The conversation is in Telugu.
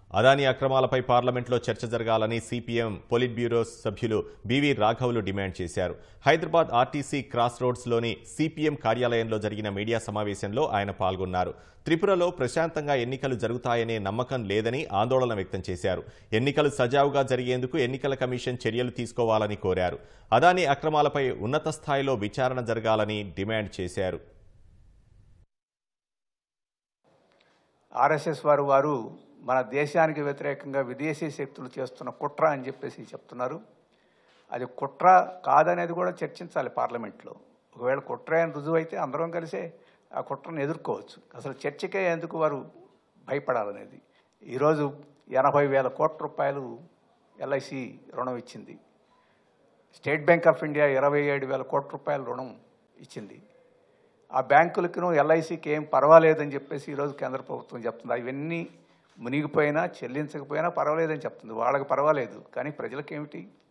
అదానీ అక్రమాలపై పార్లమెంట్లో చర్చ జరగాలని సిపిఎం పొలిట్ బ్యూరో సభ్యులు బివి రాఘవులు డిమాండ్ చేశారు హైదరాబాద్ ఆర్టీసీ క్రాస్ రోడ్స్లోని సిపిఎం కార్యాలయంలో జరిగిన మీడియా సమావేశంలో ఆయన పాల్గొన్నారు త్రిపురలో ప్రశాంతంగా ఎన్నికలు జరుగుతాయనే నమ్మకం లేదని ఆందోళన వ్యక్తం చేశారు ఎన్నికలు సజావుగా జరిగేందుకు ఎన్నికల కమిషన్ చర్యలు తీసుకోవాలని కోరారు అదానీ అక్రమాలపై ఉన్నత స్థాయిలో విచారణ జరగాలని డిమాండ్ చేశారు ఆర్ఎస్ఎస్ వారు వారు మన దేశానికి వ్యతిరేకంగా విదేశీ శక్తులు చేస్తున్న కుట్ర అని చెప్పేసి చెప్తున్నారు అది కుట్ర కాదనేది కూడా చర్చించాలి పార్లమెంట్లో ఒకవేళ కుట్ర అని రుజువు అయితే అందరం కలిసే ఆ కుట్రను ఎదుర్కోవచ్చు అసలు చర్చకే ఎందుకు వారు భయపడాలనేది ఈరోజు ఎనభై వేల కోట్ల రూపాయలు ఎల్ఐసి రుణం ఇచ్చింది స్టేట్ బ్యాంక్ ఆఫ్ ఇండియా ఇరవై ఏడు వేల కోట్ల రూపాయల రుణం ఇచ్చింది ఆ బ్యాంకులకును ఎల్ఐసికి ఏం పర్వాలేదని చెప్పేసి ఈరోజు కేంద్ర ప్రభుత్వం చెప్తుంది అవన్నీ మునిగిపోయినా చెల్లించకపోయినా పర్వాలేదని చెప్తుంది వాళ్ళకి పర్వాలేదు కానీ ప్రజలకేమిటి